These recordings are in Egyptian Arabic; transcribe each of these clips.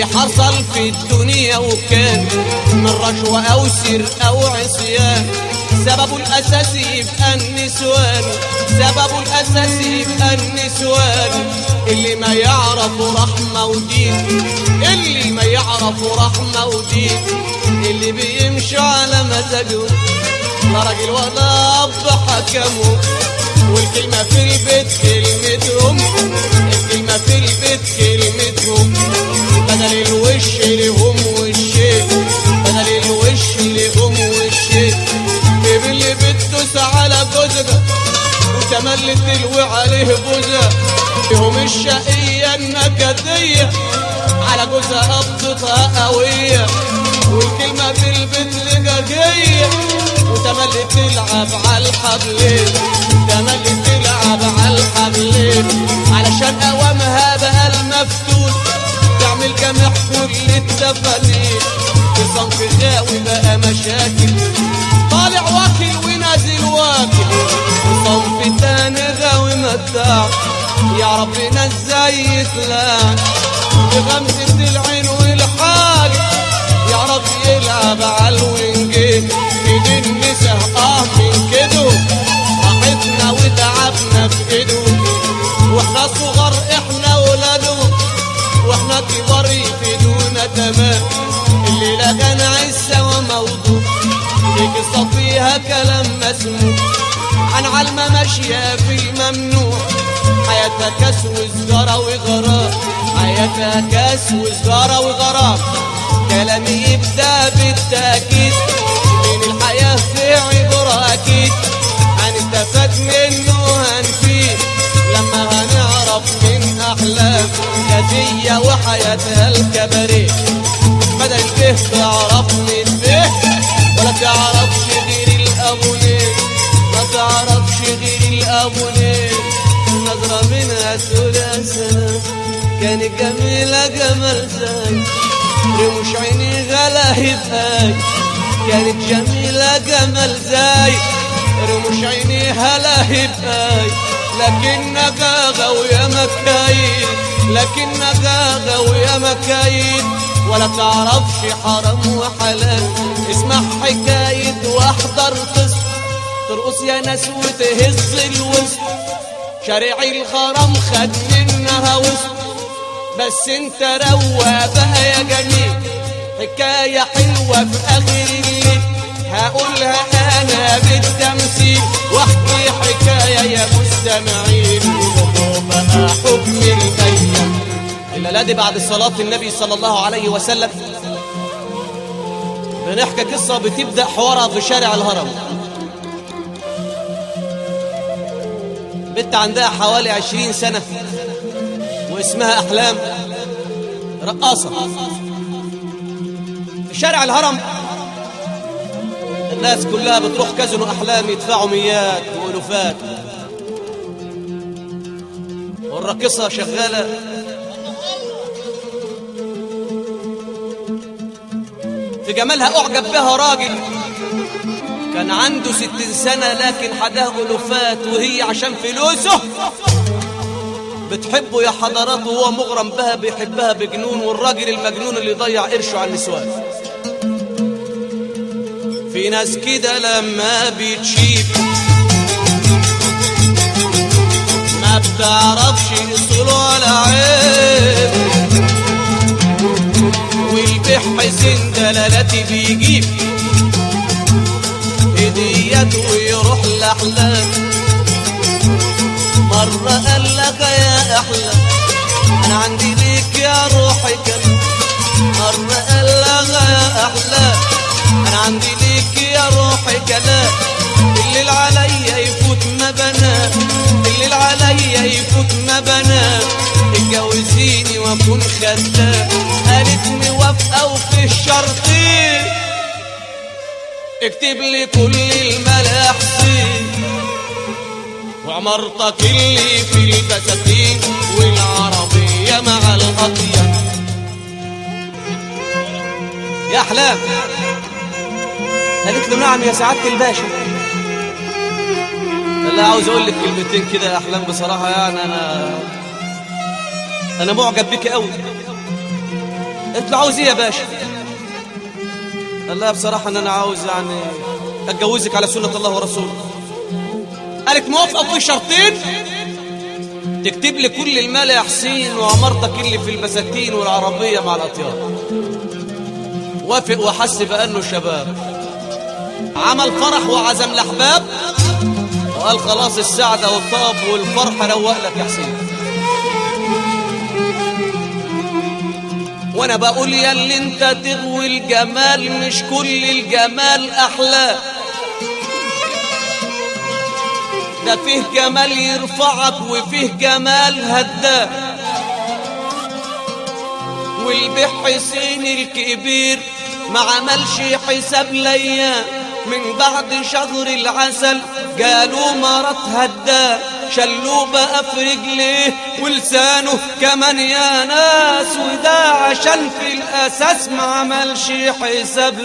حصل في الدنيا وكان من رشوة أو سرقة أو عصيان سببه الأساسي يبقى النسوان سببه الأساسي يبقى النسوان اللي ما يعرفوا رحمة ودين اللي ما يعرفوا رحمة ودين اللي بيمشوا على مزاجهم لا راجل ولا أب حكموا والكلمة في البيت كلمتهم الكلمة في البيت كلمتهم بدل الوش لهم وشين بدل الوش لهم وشين جيب اللي بتدوس على جوزها وتملي تلوي عليه بوزة فيهم الشقية النكدية على جوزها قبضتها قوية والكلمة في البيت لجاجية وتملي تلعب على الحبلين تملي تلعب على الحبلين علشان اوامها بقى المفتون تعمل جميع كل التفانين في صنف غاوي بقى مشاكل طالع واكل ونازل واكل في صنف تاني غاوي متاع يا ربنا ازاي يتلاعن بغمزة العين والحاجة يا رب يلعب على الوينجين ايد النساء اه من كده راحتنا وتعبنا في ايده واحنا صغار احنا ولاده واحنا كبار يفيدونا تمام الليلة كان عزة وموضوع يقصى فيها كلام مسموع عن علمة ماشية في الممنوع حياتها كاس وسجارة وغرام حياتها كاس وسجارة وغرام كلامي يبدأ بالتأكيد من الحياة في عبرة أكيد هنستفاد منه هنفيد لما هنعرف من أحلام هدية وحياتها الكباريه بدل الفه تعرف من الفه ولا تعرفش غير الأبونين ما تعرفش غير الأبونين نظرة منها تقول يا سلام كانت جميلة جمال زي رموش عيني غلا هباي كانت جميلة جمال زي رموش عيني هلا هباي لكنك غاوية مكايد لكنك غاوية مكايد ولا تعرفش حرام وحلال اسمع حكاية واحضر قصة ترقص يا ناس وتهز الوسط شارع الغرام خد منها وسط بس انت روى بقى يا جميل حكاية حلوة في آخر الليل هقولها أنا بالتمثيل واحكي حكاية يا مستمعين بقى حكم الأيام الليلة دي بعد صلاة النبي صلى الله عليه وسلم بنحكي قصة بتبدأ حوارها في شارع الهرم بنت عندها حوالي عشرين سنة واسمها أحلام رقاصة في شارع الهرم الناس كلها بتروح كازينو أحلام يدفعوا ميات وألوفات والراقصة شغالة في جمالها أعجب بها راجل كان عنده ستين سنة لكن حداه ألوفات وهي عشان فلوسه بتحبه يا حضرات وهو مغرم بها بيحبها بجنون والراجل المجنون اللي ضيع قرشه على النسوان في ناس كده لما بتشيب ما بتعرفش اصول ولا عيب والبيح حسين دلالاتي بيجيب هديات ويروح لأحلام مرة قال لك يا أحلى أنا عندي ليك يا روحي كلام مرة قال لك يا أحلى أنا عندي ليك يا روحي كلام الليل عليا يفوت ما بنام الليل عليا يفوت ما بنام اتجوزيني واكون خدام قالت موافقة وفي الشرطين اكتب لي كل الملاحسين وعمرتك اللي في البساتين والعربية مع الأطيب يا أحلام قالت له نعم يا سعادة الباشا قال لها عاوز أقول لك كلمتين كده يا أحلام بصراحة يعني أنا أنا معجب بك قوي قلت له عاوز ايه يا باشا قال لها بصراحة ان انا عاوز يعني اتجوزك على سنة الله ورسوله قالت موافقة في شرطين تكتب لي كل المال يا حسين وعمرتك اللي في البساتين والعربية مع الأطيار وافق وحس بأنه شباب عمل فرح وعزم الأحباب وقال خلاص السعدة والطاب والفرح روق لك يا حسين وانا بقول يا اللي انت تغوي الجمال مش كل الجمال احلى ده فيه جمال يرفعك وفيه جمال هداك والبيح حسين الكبير ما عملش حساب ليا من بعد شهر العسل قالوا مرض هداه شلوه بقى في رجليه ولسانه كمان يا ناس وده عشان في الاساس ما عملش حساب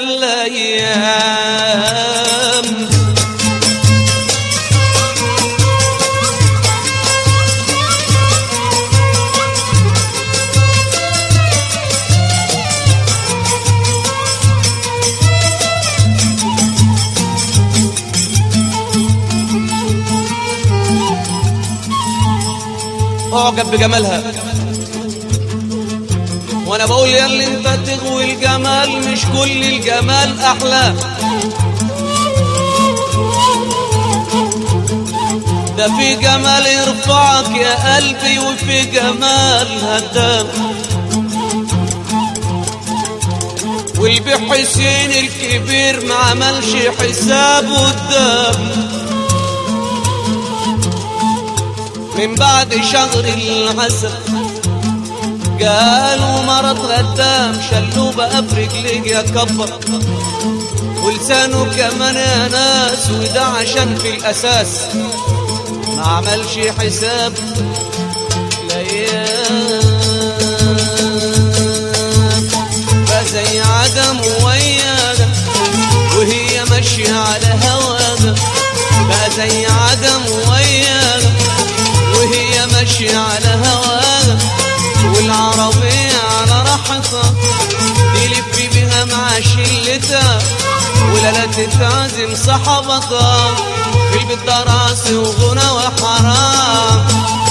الايام اعجب بجمالها وانا بقول يا اللي انت تغوي الجمال مش كل الجمال احلى ده في جمال يرفعك يا قلبي وفي جمال هدام والبي حسين الكبير ما عملش حساب قدام من بعد شهر العسل قالوا مرض غدام شلوه بقى في رجليك يا كبر ولسانه كمان يا ناس وده عشان في الاساس ما عملش حساب الايام فزي عدم وياك وهي ماشيه على هواك بقى زي عدم وياك وهي ماشية على هواها والعربية على راحتها تلف بها مع شلتها ولا لا تتعزم صحبتها في البيت دراسي وغنى وحرام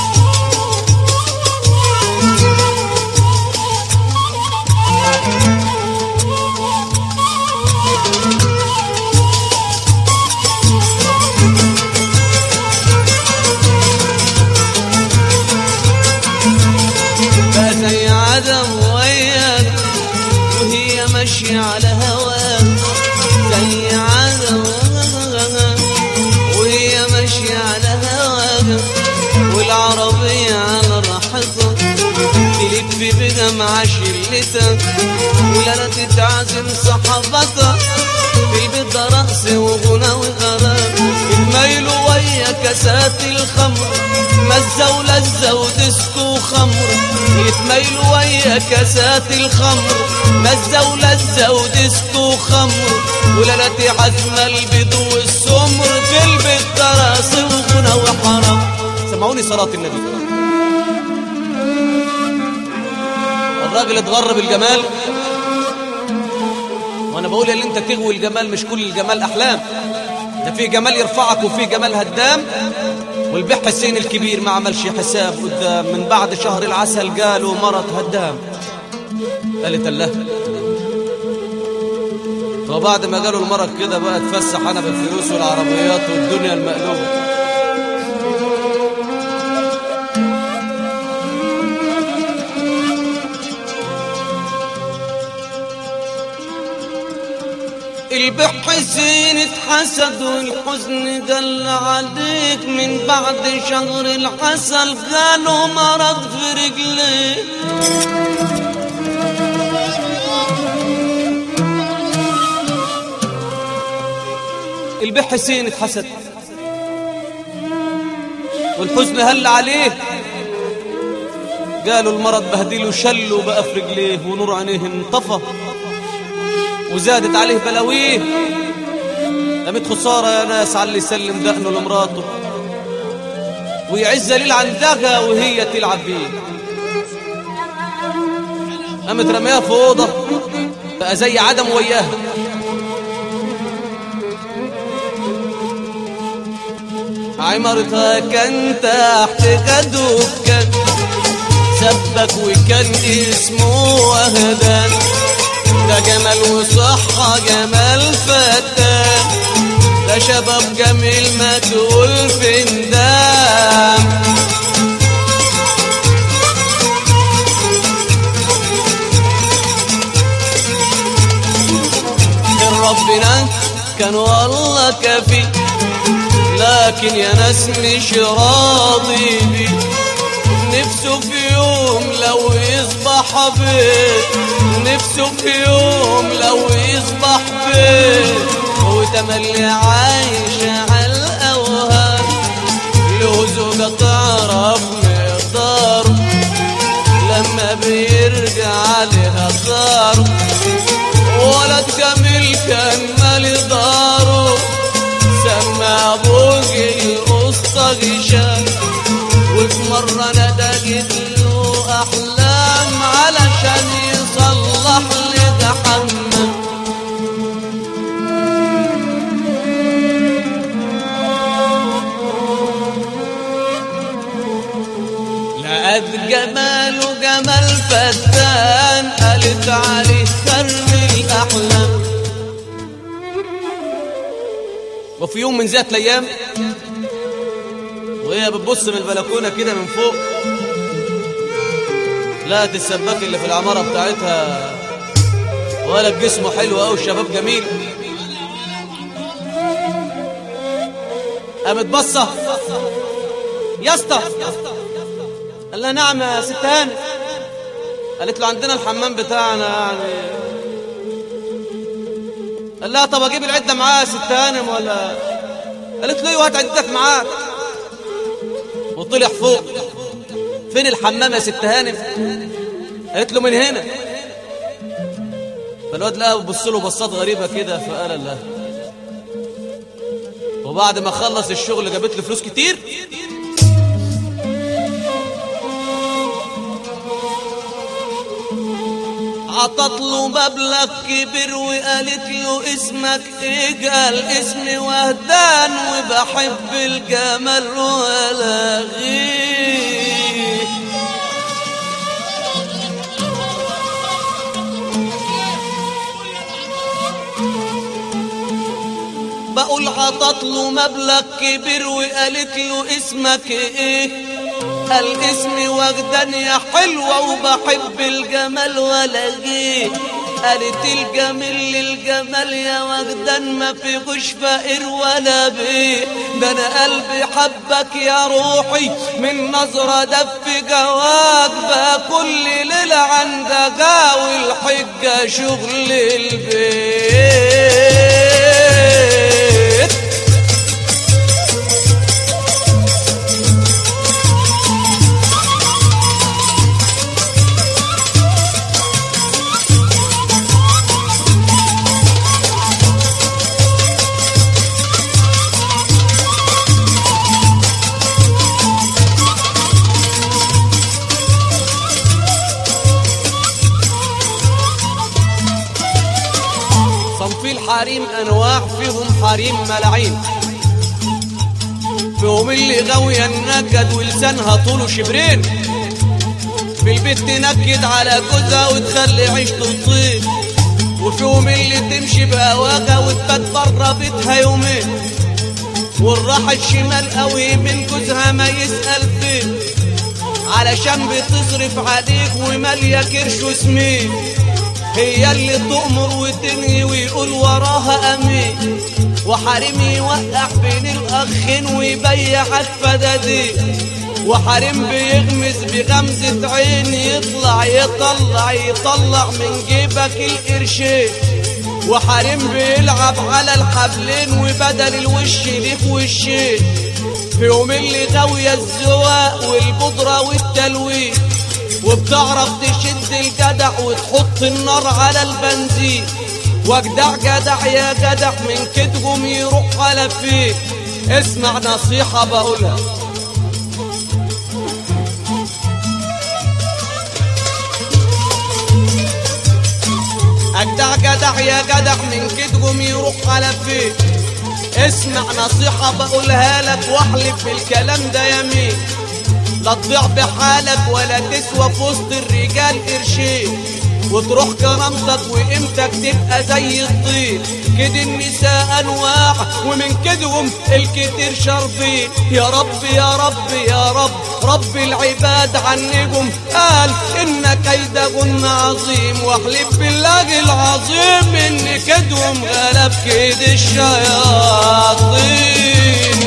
بقى زي عدم وياك وهي ماشية على هواك زي عدم وهي ماشية على هواك والعربية على راحتها تلف بها مع شلتها ولا لا تتعزم صحبتها في البيت ده رقص وغنى وغرام يتميلوا ويا كاسات الخمر مزة ولذة وديسكو وخمر يتميلوا ويا كاسات الخمر مزة ولذة وديسكو وخمر ولا لا تعزم البيض والسمر في البيت دراسي وغنى وحرام سمعوني صلاة النبي الراجل اتغر بالجمال وانا بقول اللي انت تغوي الجمال مش كل الجمال احلام ده في جمال يرفعك وفي جمال هدام والبيح حسين الكبير ما عملش حساب قدام من بعد شهر العسل قالوا مرض هدام قالت الله وبعد ما قالوا المرض كده بقى اتفسح انا بالفلوس والعربيات والدنيا المقلوبه البح حسين اتحسد والحزن دل عليك من بعد شهر العسل قالوا مرض في رجليك البح حسين اتحسد والحزن هل عليه قالوا المرض بهدله شل وبقى في رجليه ونور عينيه انطفى وزادت عليه بلاويه قامت خسارة يا ناس على اللي يسلم دقنه لمراته ويعز ليل عندها وهي تلعب بيه قامت رميها في اوضه بقى زي عدم وياها عمرتها كان تحت جدوك كان سبك وكان اسمه وهدان ده جمال وصحة جمال فتان ده شباب جميل ما تقول فين دام من ربنا كان والله كفي لكن يا ناس مش راضي بي نفسه في يوم لو يصبح بيت نفسه في يوم لو يصبح بيت وتملي عايش على الأوهام له زوجة تعرف مقداره لما بيرجع لها داره ولد جميل كان مالي داره سمى ابوك القصة غشام وفي مرة ندقت له أحلام علشان يصلح لي ده حمام لقد جماله جمال فتان قالت عليه خرب الأحلام وفي يوم من ذات الأيام وهي بتبص من البلكونة كده من فوق لقت السباك اللي في العمارة بتاعتها ولد جسمه حلو أوي الشباب جميل قامت بصة يا اسطى قال لها نعم يا ست هاني قالت له عندنا الحمام بتاعنا يعني قال لها طب اجيب العده معايا يا ست هانم ولا قالت له ايوه هات عدتك معاك وطلع فوق فين الحمام يا ست هانم قالت له من هنا فالواد لقى بص له بصات غريبه كده فقال لها وبعد ما خلص الشغل جابت له فلوس كتير عطت له مبلغ كبير وقالت له اسمك ايه قال اسمي وهدان وبحب الجمال ولا غير بقول عطت له مبلغ كبير وقالت له اسمك ايه قال اسمي وجدان يا حلوة وبحب الجمال ولا جيه قالت الجميل للجمال يا وجدان ما فيهوش فقير ولا بيه ده انا قلبي حبك يا روحي من نظرة دف جواك بقى كل ليلة عندك والحجة شغل البيت صنف الحريم انواع فيهم حريم ملاعين فيهم اللي غاوية النكد ولسانها طوله شبرين في البيت تنكد على جوزها وتخلي عيشته تطير وفيهم اللي تمشي بهواها وتبات بره بيتها يومين والراحة الشمال قوي من جوزها ما يسأل فين علشان بتصرف عليك ومالية كرش وسمين هي اللي تؤمر وتنهي ويقول وراها امين وحريم يوقع بين الاخين ويبيع الفدادين وحريم بيغمز بغمزة عين يطلع يطلع يطلع من جيبك القرشين وحريم بيلعب على الحبلين وبدل الوش ليه في وشين فيهم اللي غاوية الزواق والبودرة والتلوين وبتعرف تشد الجدع وتحط النار على البنزين واجدع جدع يا جدع من كدهم يروح على فين اسمع نصيحة بقولها أجدع جدع يا جدع من كدهم يروح على فين اسمع نصيحة بقولها لك واحلف بالكلام ده يمين لا تضيع بحالك ولا تسوى في وسط الرجال قرشين وتروح كرامتك وقيمتك تبقى زي الطين كده النساء انواع ومن كدهم الكتير شربين يا رب يا رب يا رب رب العباد عنهم قال ان كيدهن عظيم واحلف بالله العظيم ان كدهم غلب كيد الشياطين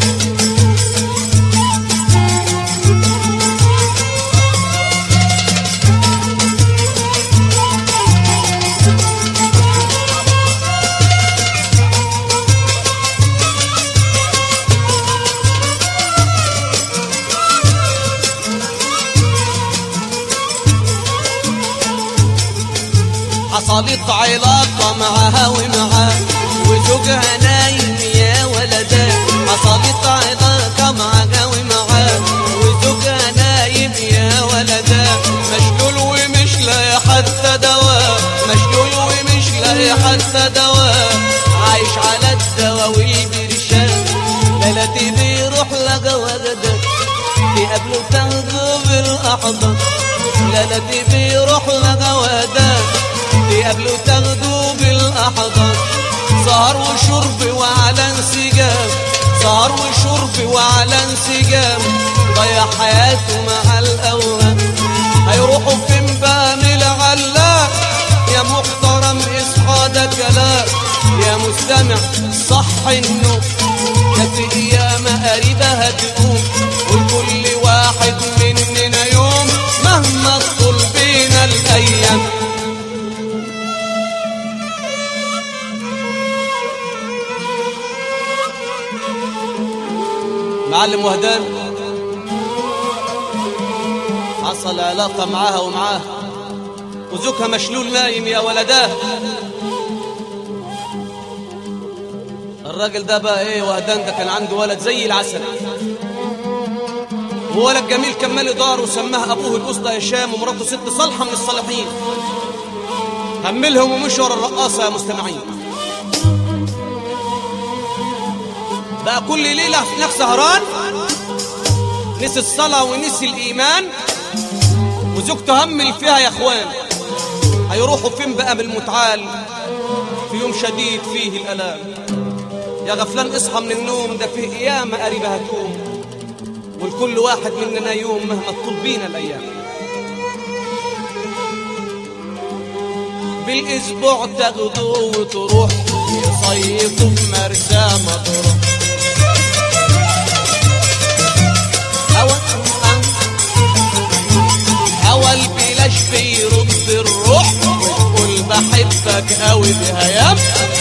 حصلت علاقة معها ومعاه وزوجها نايم يا ولدا حصلت علاقة معها ومعاه وزوجها نايم يا ولدا مشلول ومش لاقي حتى دواء مشلول ومش لاقي حتى دواء عايش على الدواء والبرشام ليلتي بيروح لقى ولدا يقابله تاخده بالاحضان ليلتي بيروح لقى ولدا قبله تاخده بالاحضان سهر وشرب وعلى انسجام سهر وشرب وعلى انسجام ضيع حياته مع الاوهام هيروحوا فين بقى من العلاق يا محترم اصحى ده كلام يا مستمع صح النوم ده في قيامة قريبة هتقوم وكل واحد مننا يوم مهما تطول بينا الايام معلم وهدان حصل علاقة معاها ومعاه وزوجها مشلول نايم يا ولداه الراجل ده بقى ايه وهدان ده كان عنده ولد زي العسل وولد جميل كمل دار وسماه ابوه الاسطى هشام ومراته ست صالحه من الصالحين هملهم ومشوا ورا الرقاصه يا مستمعين بقى كل ليلة في نفس سهران نسي الصلاة ونسي الإيمان وزوجته همل فيها يا إخوان هيروحوا فين بقى من المتعال في يوم شديد فيه الألام يا غفلان اصحى من النوم ده فيه قيامة قريبة هتقوم والكل واحد مننا يوم مهما تطول بينا الأيام بالأسبوع تاخدوه وتروح يصيفوا في مرسى مطروح هوا البلاش بيرد الروح وتقول بحبك قوي بهيام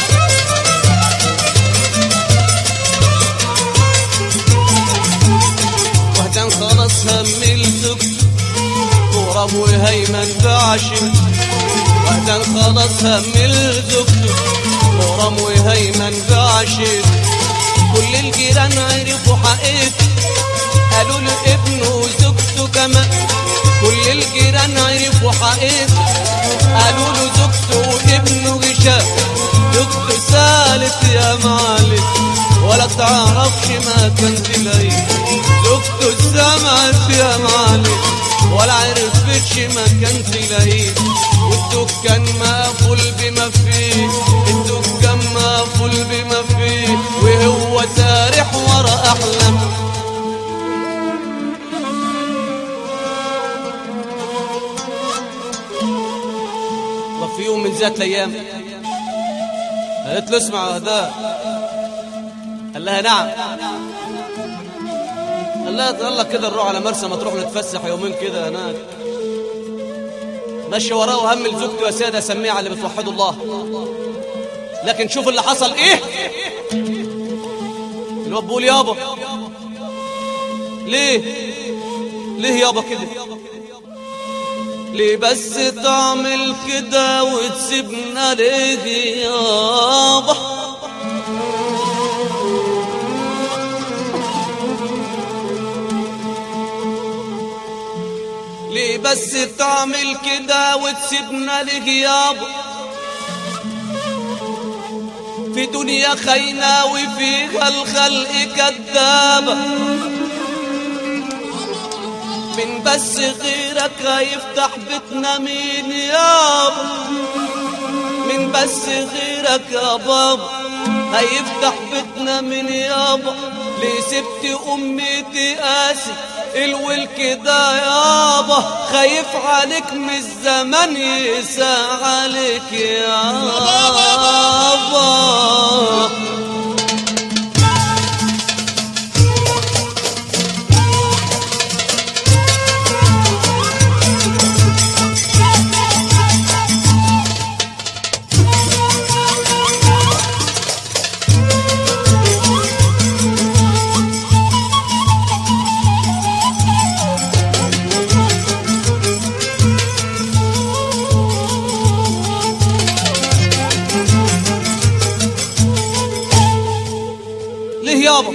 وهدان خلاص هملتك تراب وهيمن بعشق وهدان خلاص هملتك تراب وهيمن بعشق كل الجيران عرفوا حقيقته قالوا له ابنه وزوجته كمان كل الجيران عرفوا حقيقته قالوا له زوجته وابنه غشاء زوجته سالت يا معلم ولا تعرفش ما كان تلاقيه زوجته سمعت يا معلم ولا عرفتش ما كان تلاقيه والدكان مقفول بما فيه الدكان مقفول بما فيه وهو سارح ورا احلامه وفي يوم من ذات الايام قالت له اسمع ده قال لها نعم قال لها يلا كده نروح على مرسى مطروح نتفسح يومين كده هناك ماشي وراه وهمل زوجته يا ساده سميها على اللي بتوحدوا الله لكن شوف اللي حصل ايه الواد بيقول يابا ليه ليه يابا كده ليه بس تعمل كده وتسيبنا ليه يابا ليه بس تعمل كده وتسيبنا ليه يابا في دنيا خاينة وفيها الخلق كذابة من بس غيرك هيفتح بيتنا مين يابا من بس غيرك يا بابا هيفتح بيتنا من يابا ليه سبت امي تقاسي الولك ده يابا خايف عليك من الزمن يسا عليك يابا ليه يابا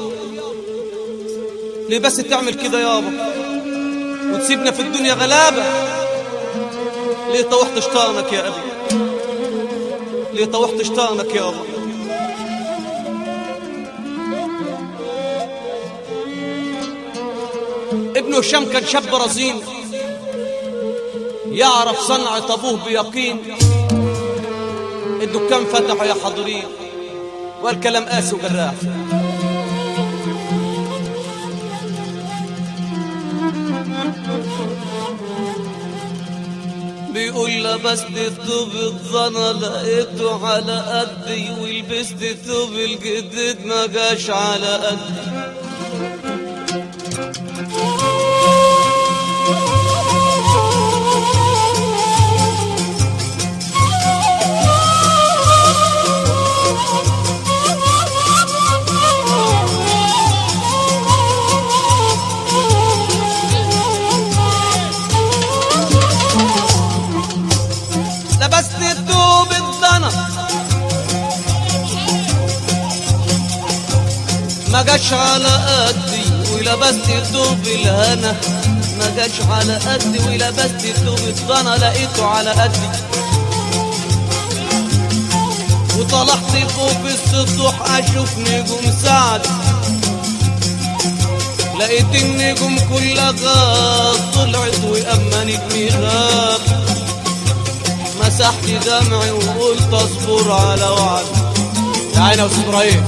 ليه بس تعمل كده يابا وتسيبنا في الدنيا غلابة ليه طوحت شطانك يا أبي ليه طوحت شطانك يابا ابن هشام كان شاب رزين يعرف صنعة أبوه بيقين الدكان فتحه يا حاضرين والكلام قاسي وجراح بيقول لبست ثوب الظنا لقيته على قدي ولبست ثوب الجديد ما جاش على قدي لبست ثوب الظنا ما جاش على قدي ولبست ثوب الهنا ما جاش على قدي ولبست ثوب الظنا لقيته على قدي وطلعت فوق السطوح اشوف نجوم سعد لقيت النجوم كلها غاب طلعت واما نجمي غاب مسحت دمعي وقلت اصبر على وعد تعالى يا استاذ ابراهيم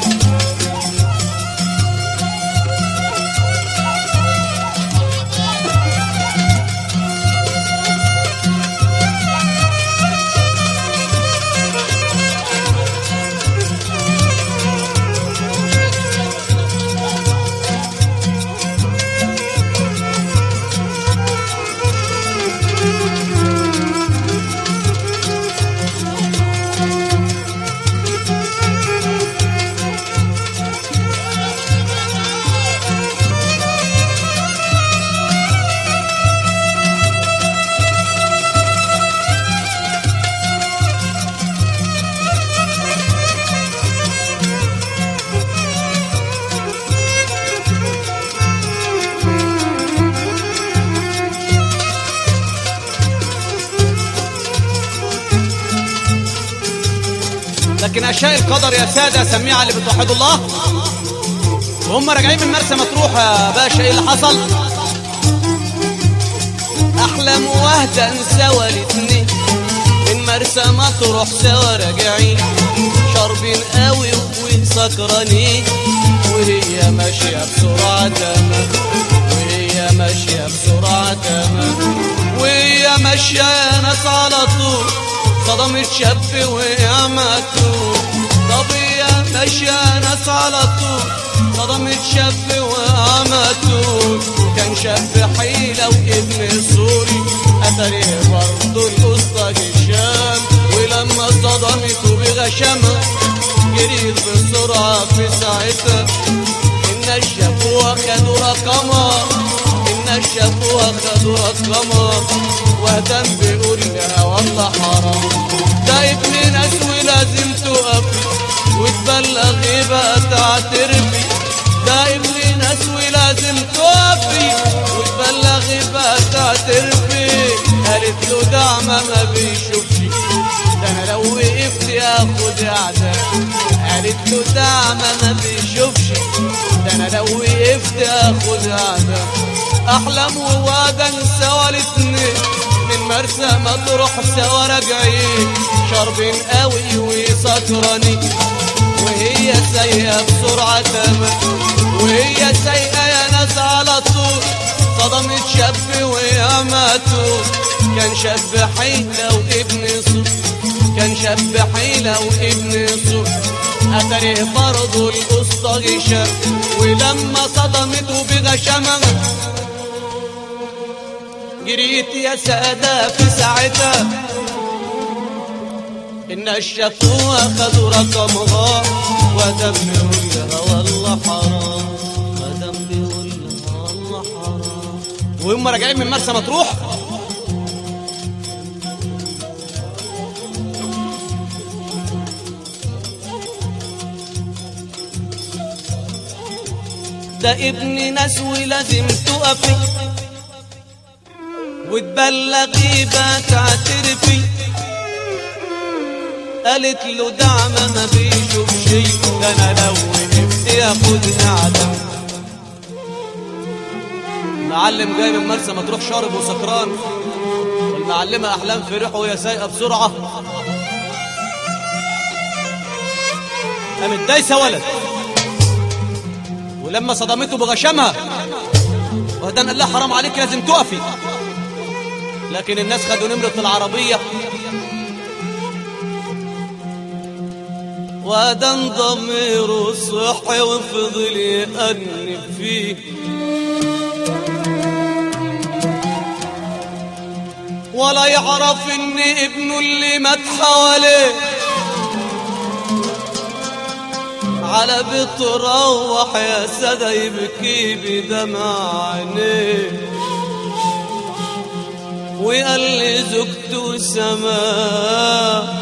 لكن اشياء القدر يا ساده سميعه اللي بتوحدوا الله وهم راجعين من مرسى مطروح يا باشا ايه اللي حصل احلام واهدى سوا الاتنين من مرسى مطروح سوا راجعين شاربين قوي وسكرانين وهي ماشيه بسرعه تمام وهي ماشيه بسرعه تمام وهي ماشيه يا ناس على طول صدمت شاب وقع مكتوب طب هي ماشيه ناس على طول صدمت شاب وقع مكتوب كان شاب حيلة وابن سوري أتريه برضه القصة هشام ولما صدمته بغشامة جريت بسرعة في ساعتها الناس شافوها خدوا رقمها الناس شافوها خدوا رقمها وهدم بيقول لها والله حرام ده ابن ناس ولازم تقفي وتبلغي بقى تعترفي ده ابن ناس ولازم تقفي وتبلغي بقى تعترفي قالت له دعمة ما بيشوفش ده انا لو وقفت اخد اعداء قالت له دعمة ما بيشوفش ده انا لو وقفت اخد اعداء احلم ووعد سوا الاتنين من مرسى مطروح سوا راجعين شاربين قوي وسكرانين وهي سايقة بسرعة تمام وهي سايقة يا ناس على طول صدمت شاب وهي ماتوا كان شاب حيلة وابن صوت كان شاب حيلة وابن صوت أتريه برضه القصة غشام ولما صدمته بغشامة جريت يا سادة في ساعتها الناس شافوها خدوا رقمها ودم بيقول لها والله حرام ودم بيقول لها والله حرام وهم راجعين من مرسى مطروح ده ابن ناس ولازم تقفي وتبلغي بقى تعترفي قالت له دعمة ما بيشوف شي ده انا لو وقفت ياخد قعدة معلم جاي من مرسى مطروح شارب وسكران والمعلمة احلام في ريحه وهي سايقة بسرعة قامت دايسة ولد ولما صدمته بغشمها وهدان قال لها حرام عليك لازم تقفي لكن الناس خدوا نمرة العربية وادن ضميره صحي وفضل يأنب فيه ولا يعرف ان ابنه اللي مات حواليه على بيت روح يا سادة يبكي بدمع عينيه وقال لي زوجته سماه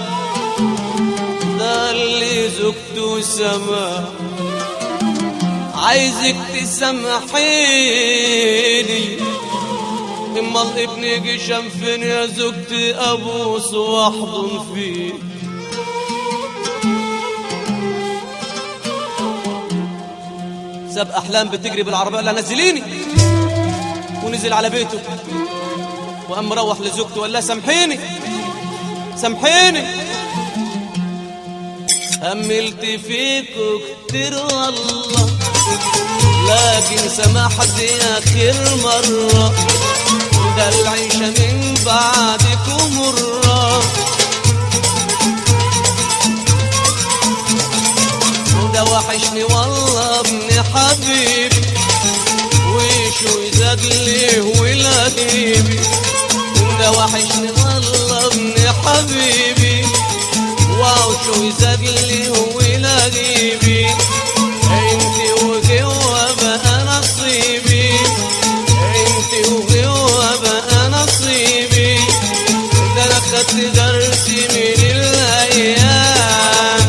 ده اللي زوجته سما عايزك تسامحيني اما الابن يجي شنفين يا زوجتي ابوس واحضن فيه ساب احلام بتجري بالعربيه قال لها نزليني ونزل على بيته وقام مروح لزوجته وقال لها سامحيني سامحيني هملت فيك كتير والله لكن سمحت اخر مرة ده العيشة من بعدكم مرة ده وحشني والله ابن حبيبي وشو يزاد ليه ولهيبي ده وحشني والله ابن حبيبي واو شو يزاد لي هو لغيبي انت وجوا بقى نصيبي انت وجوا بقى نصيبي ده انا خدت درسي من الايام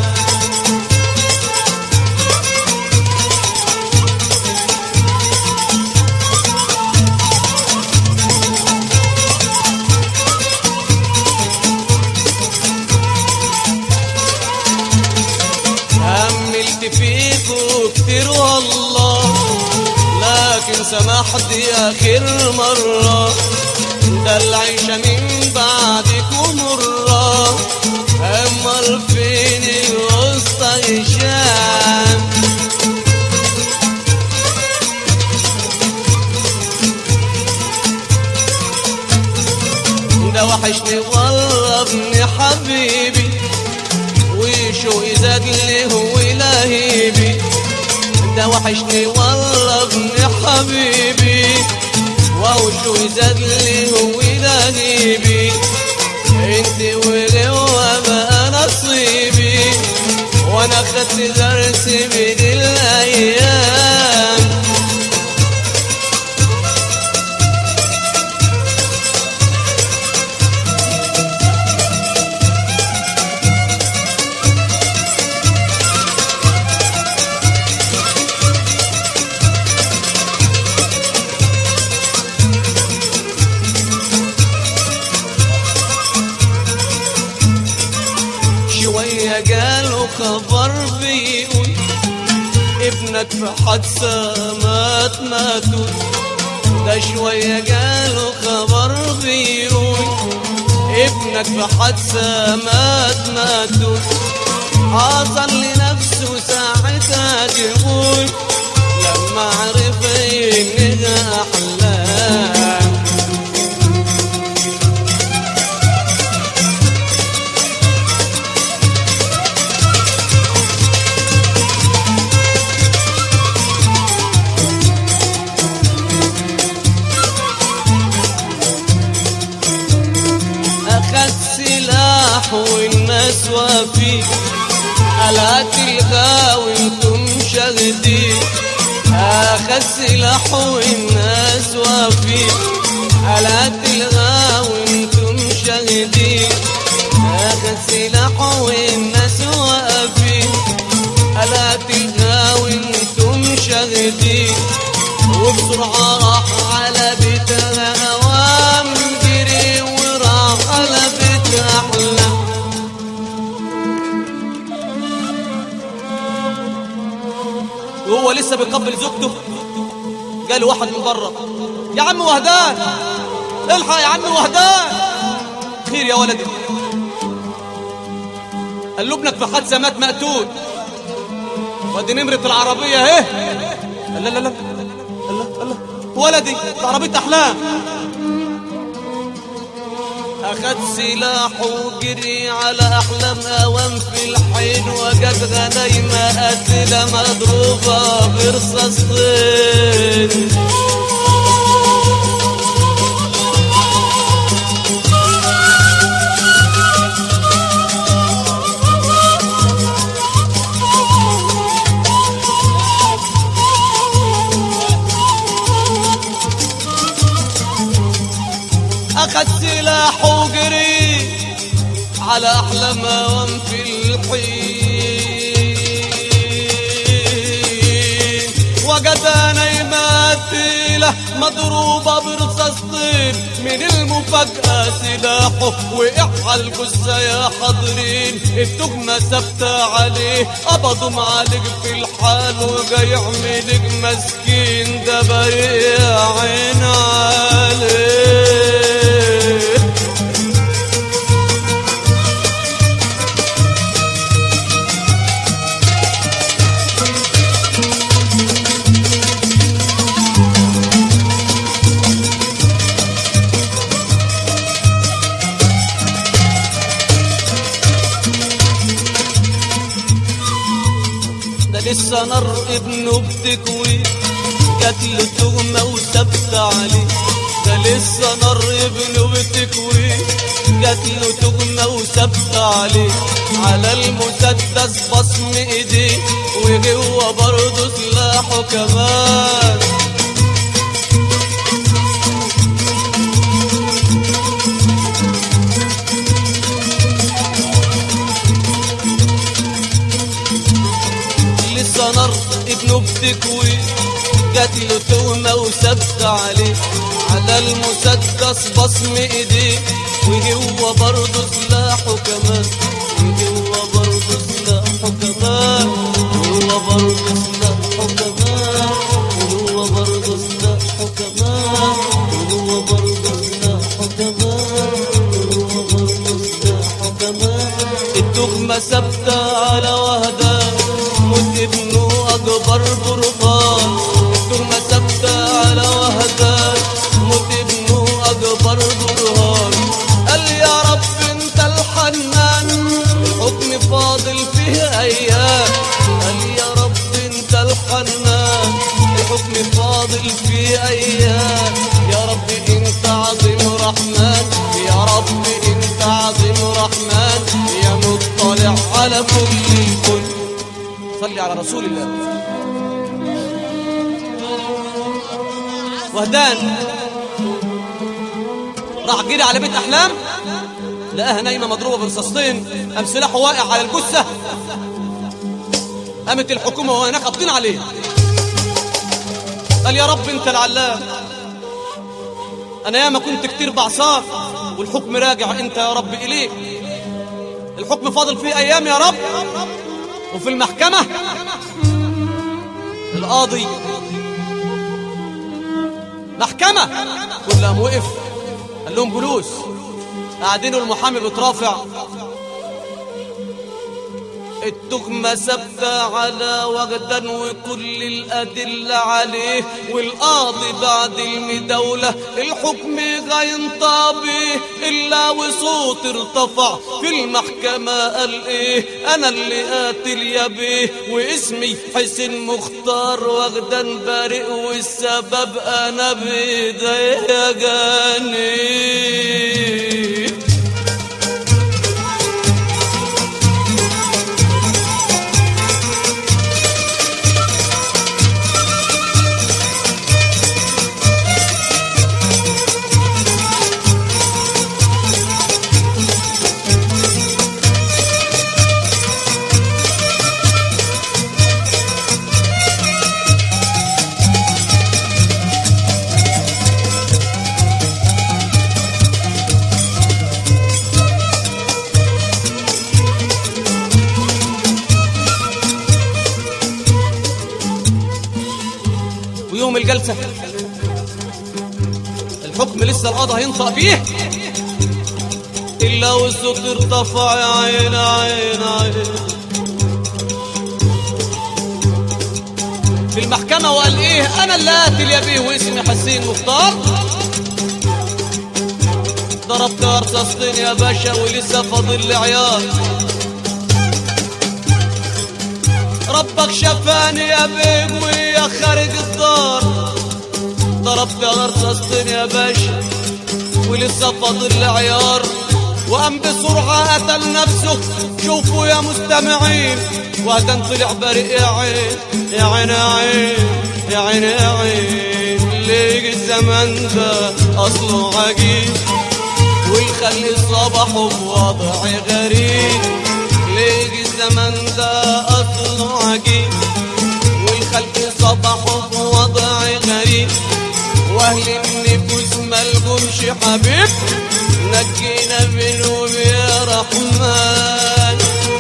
هملت فيكوا كتير والله لكن سمحت اخر مرة ده العيشة من بعدكم مرة امال فين الوسطى هشام ده وحشني والله ابن حبيبي وشو يزاد لي هو لهيبي ده وحشني والله ابن حبيبي وشو يزاد لي هو لهيبي انت وجوا بقى نصيبي وانا خدت درس من الايام شوية قال خبر بيقول ابنك في حادثة مات ماتوا ده شوية جاله خبر بيقول ابنك في حادثة مات ماتوا حصل لنفسه ساعتها تقول لما عرف انها احلام أخذ سلاح والناس وفيه قلعت الغاوي انتم شاهدين أخذ سلاح والناس وفيه قلعت الغاوي انتم شاهدين أخذ سلاح والناس وفيه قلعت الغاوي انتم شاهدين وبسرعة راح على بيتها أوام جري وراح على بيتها أحلام وهو لسه بيقبل زوجته جاله واحد من بره يا عم وهدان الحق يا عم وهدان خير يا ولدي قال له ابنك في حادثه مات مقتول وادي نمرة العربية اهي لا لا لا لا الله الله ولدي ده عربية أحلام أخد سلاحه وجري على أحلام أوام في الحين وجدها نايمة قتلة مضروبة برصاصتين أخد سلاحه وجري على أحلى موام في الحين وجد نايمات له مضروبة برصاصتين من المفاجأة سلاحه وقع على الجثة يا حاضرين التهمة ثابتة عليه قبضوا معالج في الحال وجاي يعملك مسكين ده بيع عين عليه ده لسه نار ابنه بتكوي جات له تهمة وثبت عليه ده لسه نار ابنه بتكوي جات له تهمة وثبت عليه على المسدس بصم ايديه وجوه برضه سلاحه كمان لسه نار ابنه بتكوي جات له تهمة وثبت عليه على المسدس بصم ايديه وجوه برضه سلاحه كمان وجوه برضه سلاحه كمان وجوه برضه سلاحه كمان وجوه برضه سلاحه كمان وجوه برضه سلاحه كمان وجوه برضه سلاحه كمان التهمة ثابتة على وهدان موت ابنه أكبر برهان التهمة ثابتة على وهدان موت ابنه أكبر برهان قال يا رب انت الحنان الحكم فاضل فيه أيام قال يا رب انت الحنان الحكم فاضل فيه أيام يا رب انت عظيم رحمن يا رب انت عظيم رحمن يا مطلع على كل الكل صلي على رسول الله وهدان راح جري على بيت احلام لقاها نايمه مضروبه برصاصتين قام سلاحه واقع على الجثه قامت الحكومه وهناك قابضين عليه قال يا رب انت العلام انا ياما كنت كتير بعصاك والحكم راجع انت يا رب اليك الحكم فاضل فيه ايام يا رب وفي المحكمة القاضي محكمة كلهم وقف قال لهم جلوس قاعدين والمحامي بيترافع التهمة ثابتة على وغدا وكل الأدلة عليه والقاضي بعد المداولة الحكم غينطبي إلا وصوت ارتفع في المحكمة قال إيه أنا اللي قاتل يا بيه واسمي حسين مختار وغدا بارئ والسبب أنا بإيدي يا جاني ويوم الجلسة الحكم لسه القضاء هينطق بيه إلا والصوت ارتفع يا عين عين عين في المحكمة وقال إيه أنا اللي قاتل يا بيه واسمي حسين مختار ضربت رصاصتين يا باشا ولسه فاضل لي عيال ربك شفاني يا بيه ويا خارج الدار ضربت رصاصتين يا باشا ولسه فاضل لي عيار وقام بسرعة قتل نفسه شوفوا يا مستمعين وهدان طلع بريء يا عين يا عين يا عين يا عين يا عين ليه الزمن ده أصله عجيب والخلي صبحه بوضع غريب ليه الزمن ده أصله عجيب والخلق صبحه بوضع غريب واهل النفوس ملهمش حبيب نجينا منهم يا رحمن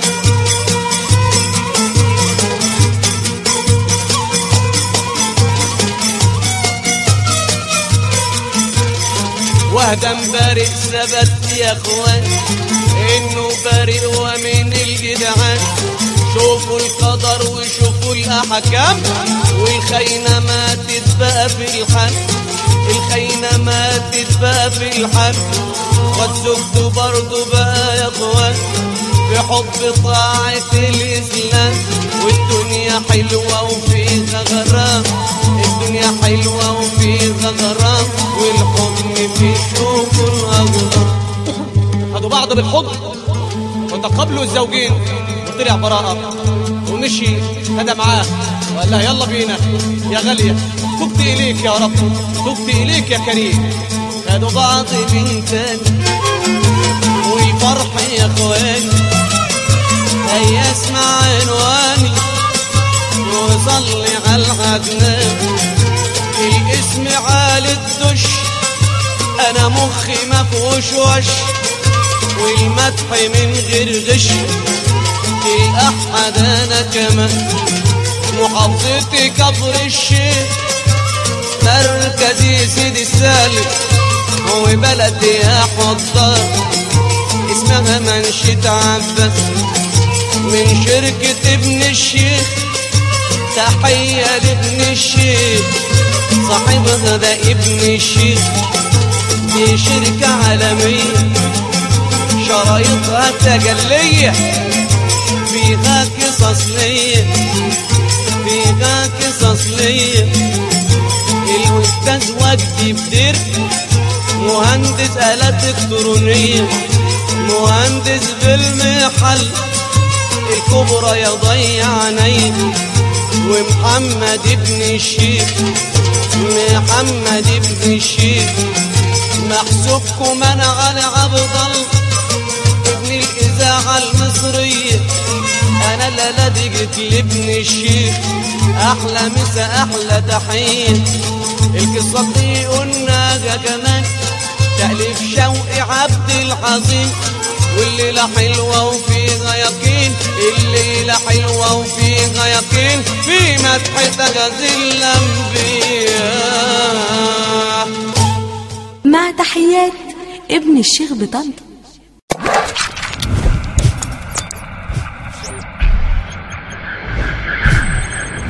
وهدم بارئ ثبت يا اخوان انه بارئ ومن الجدعان شوفوا القدر وشوفوا الاحكام والخينه ماتت بقى في الحال الخينه ماتت بقى في الحال قد زوجته برضه بقى يا اخوان في حب طاعة الإسلام والدنيا حلوة وفيها غرام الدنيا حلوة وفيها غرام والحكم في شوق الأغرام خدوا بعض بالحضن وتقابلوا الزوجين وطلع براءة ومشي هذا معاه وقال لها يلا بينا يا غالية تبت إليك يا رب تبت إليك يا كريم خدوا بعض من تاني والفرح يا اخواني هيا اسمع عنواني وصلي على العدنان الاسم عالي الدش انا مخي ما فيهوش وش والمدح من غير غش احد انا كمان محافظتي كفر الشيخ مركزي سيدي السالم هو بلدي يا حضار اسمها منشة عباس من شركة ابن الشيخ تحية لابن الشيخ صاحبها ده ابن الشيخ دي شركة عالمية شرايطها تجلية فيها قصص ليا فيها قصص ليا الأستاذ وجدي بدير مهندس آلات إلكترونية مهندس بالمحل الكبرى يا ضيع عيني ومحمد ابن الشيخ محمد ابن الشيخ محسوبكم انا على عبد الله ابن الاذاعه المصريه انا لا لدقت لابن الشيخ احلى مسا احلى تحيه القصه دي قلناها كمان تأليف شوقي عبد العظيم والليلة حلوة وفيها يقين مين الليلة حلوة وفيها يقين في مدح تغذي الأنبياء مع تحيات ابن الشيخ بطنطا